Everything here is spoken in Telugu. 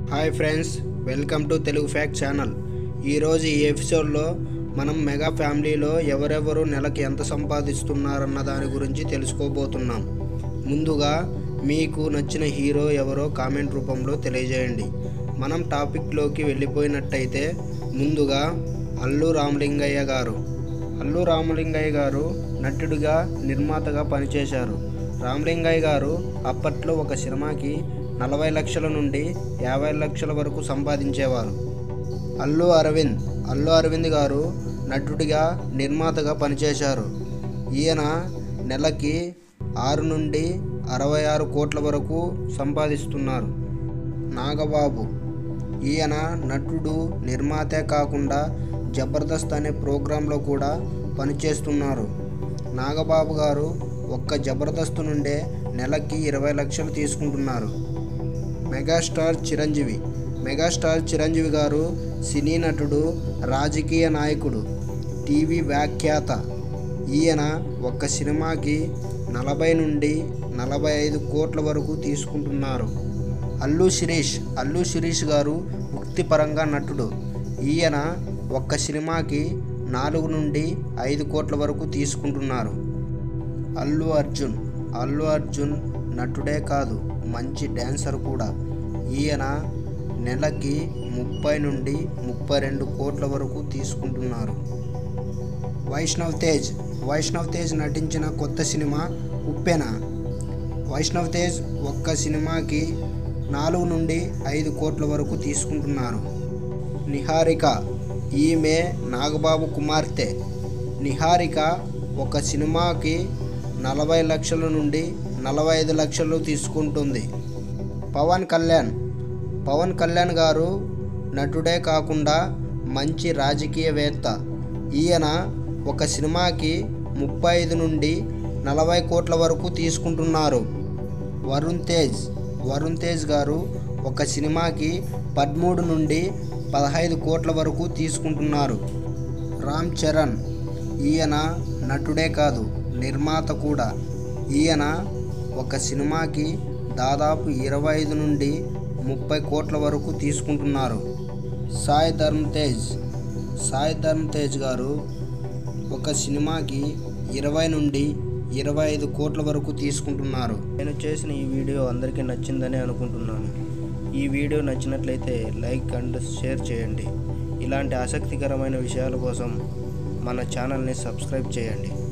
hi friends welcome to Telugu fact channel ఈరోజు ఈ ఎపిసోడ్లో మనం మెగా ఫ్యామిలీలో ఎవరెవరు నెలకి ఎంత సంపాదిస్తున్నారన్న దాని గురించి తెలుసుకోబోతున్నాం ముందుగా మీకు నచ్చిన హీరో ఎవరో కామెంట్ రూపంలో తెలియజేయండి మనం టాపిక్లోకి వెళ్ళిపోయినట్టయితే ముందుగా అల్లు రామలింగయ్య గారు అల్లు రామలింగయ్య గారు నటుడిగా నిర్మాతగా పనిచేశారు రామలింగయ్య గారు అప్పట్లో ఒక సినిమాకి నలభై లక్షల నుండి యాభై లక్షల వరకు సంపాదించేవారు అల్లు అరవింద్ అల్లు అరవింద్ గారు నటుడిగా నిర్మాతగా పనిచేశారు ఈయన నెలకి ఆరు నుండి అరవై ఆరు కోట్ల వరకు సంపాదిస్తున్నారు నాగబాబు ఈయన నటుడు నిర్మాతే కాకుండా జబర్దస్త్ అనే ప్రోగ్రాంలో కూడా పనిచేస్తున్నారు నాగబాబు గారు ఒక్క జబర్దస్త్ నుండే నెలకి ఇరవై లక్షలు తీసుకుంటున్నారు మెగాస్టార్ చిరంజీవి మెగాస్టార్ చిరంజీవి గారు సినీ నటుడు రాజకీయ నాయకుడు టీవీ వ్యాఖ్యాత ఈయన ఒక్క సినిమాకి నలభై నుండి నలభై ఐదు కోట్ల వరకు తీసుకుంటున్నారు అల్లు శిరీష్ అల్లు శిరీష్ గారు వృత్తిపరంగా నటుడు ఈయన ఒక్క సినిమాకి నాలుగు నుండి ఐదు కోట్ల వరకు తీసుకుంటున్నారు అల్లు అర్జున్ అల్లు అర్జున్ నటుడే కాదు మంచి డ్యాన్సర్ కూడా ఈయన నెలకి ముప్పై నుండి ముప్పై రెండు కోట్ల వరకు తీసుకుంటున్నారు వైష్ణవ్ తేజ్ వైష్ణవ్ తేజ్ నటించిన కొత్త సినిమా ఉప్పెన వైష్ణవ్ తేజ్ ఒక్క సినిమాకి నాలుగు నుండి ఐదు కోట్ల వరకు తీసుకుంటున్నారు నిహారిక ఈమె నాగబాబు కుమార్తె నిహారిక ఒక సినిమాకి నలభై లక్షల నుండి నలభై ఐదు లక్షలు తీసుకుంటుంది పవన్ కళ్యాణ్ పవన్ కళ్యాణ్ గారు నటుడే కాకుండా మంచి రాజకీయవేత్త ఈయన ఒక సినిమాకి ముప్పై ఐదు నుండి నలభై కోట్ల వరకు తీసుకుంటున్నారు వరుణ్ తేజ్ వరుణ్ తేజ్ గారు ఒక సినిమాకి పదమూడు నుండి పదహైదు కోట్ల వరకు తీసుకుంటున్నారు రామ్ చరణ్ ఈయన నటుడే కాదు నిర్మాత కూడా ఈయన ఒక సినిమాకి దాదాపు ఇరవై ఐదు నుండి ముప్పై కోట్ల వరకు తీసుకుంటున్నారు సాయి ధర్మ్ తేజ్ సాయి ధర్మ్ తేజ్ గారు ఒక సినిమాకి ఇరవై నుండి ఇరవై ఐదు కోట్ల వరకు తీసుకుంటున్నారు నేను చేసిన ఈ వీడియో అందరికీ నచ్చిందని అనుకుంటున్నాను ఈ వీడియో నచ్చినట్లయితే లైక్ అండ్ షేర్ చేయండి ఇలాంటి ఆసక్తికరమైన విషయాల కోసం మన ఛానల్ని సబ్స్క్రైబ్ చేయండి